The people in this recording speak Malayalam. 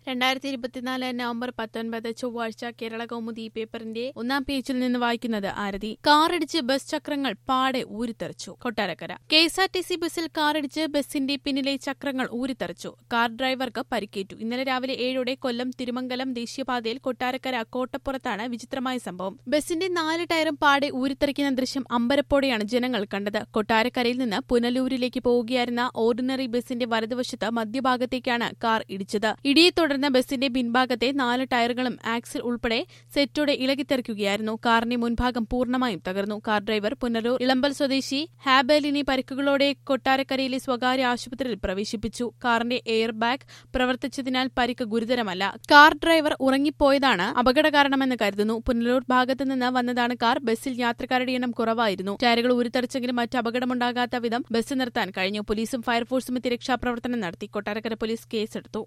രണ്ടായിരത്തി ഇരുപത്തിനാല് നവംബർ പത്തൊൻപത് ചൊവ്വാഴ്ച കേരള കൗമുദി പേപ്പറിന്റെ ഒന്നാം പേജിൽ നിന്ന് വായിക്കുന്നത് ആരതി കാറിടിച്ച് ബസ് ചക്രങ്ങൾ പാടെ ഊരിത്തെറിച്ചു Kottarakkara K S R T C ബസ്സിൽ കാറിടിച്ച് ബസിന്റെ പിന്നിലെ ചക്രങ്ങൾ ഊരിത്തെറിച്ചു കാർ ഡ്രൈവർക്ക് പരിക്കേറ്റു ഇന്നലെ രാവിലെ ഏഴോടെ കൊല്ലം തിരുമംഗലം ദേശീയപാതയിൽ കൊട്ടാരക്കര കോട്ടപ്പുറത്താണ് വിചിത്രമായ സംഭവം ബസിന്റെ നാല് ടയറും പാടെ ഊരിത്തെറിക്കുന്ന ദൃശ്യം അമ്പരപ്പോടെയാണ് ജനങ്ങൾ കണ്ടത് കൊട്ടാരക്കരയിൽ നിന്ന് പുനലൂരിലേക്ക് പോവുകയായിരുന്ന ഓർഡിനറി ബസിന്റെ വലതുവശത്ത് മധ്യഭാഗത്തേക്കാണ് കാർ ഇടിച്ചത് ഇടിയെ തുടർന്ന് ബസിന്റെ പിൻഭാഗത്തെ നാല് ടയറുകളും ആക്സിൽ ഉൾപ്പെടെ സെറ്റോടെ ഇളകിത്തെറിക്കുകയായിരുന്നു കാറിന്റെ മുൻഭാഗം പൂർണ്ണമായും തകർന്നു കാർ ഡ്രൈവർ പുനലൂർ ഇളമ്പൽ സ്വദേശി ഹാബേലിനെ പരിക്കുകളോടെ കൊട്ടാരക്കരയിലെ സ്വകാര്യ ആശുപത്രിയിൽ പ്രവേശിപ്പിച്ചു കാറിന്റെ എയർ ബാഗ് പ്രവർത്തിച്ചതിനാൽ പരിക്ക് ഗുരുതരമല്ല കാർ ഡ്രൈവർ ഉറങ്ങിപ്പോയതാണ് അപകട കാരണമെന്ന് കരുതുന്നു പുനലൂർ ഭാഗത്ത് നിന്ന് വന്നതാണ് കാർ ബസ്സിൽ യാത്രക്കാരുടെ എണ്ണം കുറവായിരുന്നു ടയറുകൾ ഉരുത്തെറിച്ചെങ്കിലും മറ്റ് അപകടമുണ്ടാകാത്ത വിധം ബസ് നിർത്താൻ കഴിഞ്ഞു പോലീസും ഫയർഫോഴ്സും എത്തി രക്ഷാപ്രവർത്തനം നടത്തി കൊട്ടാരക്കര പോലീസ് കേസെടുത്തു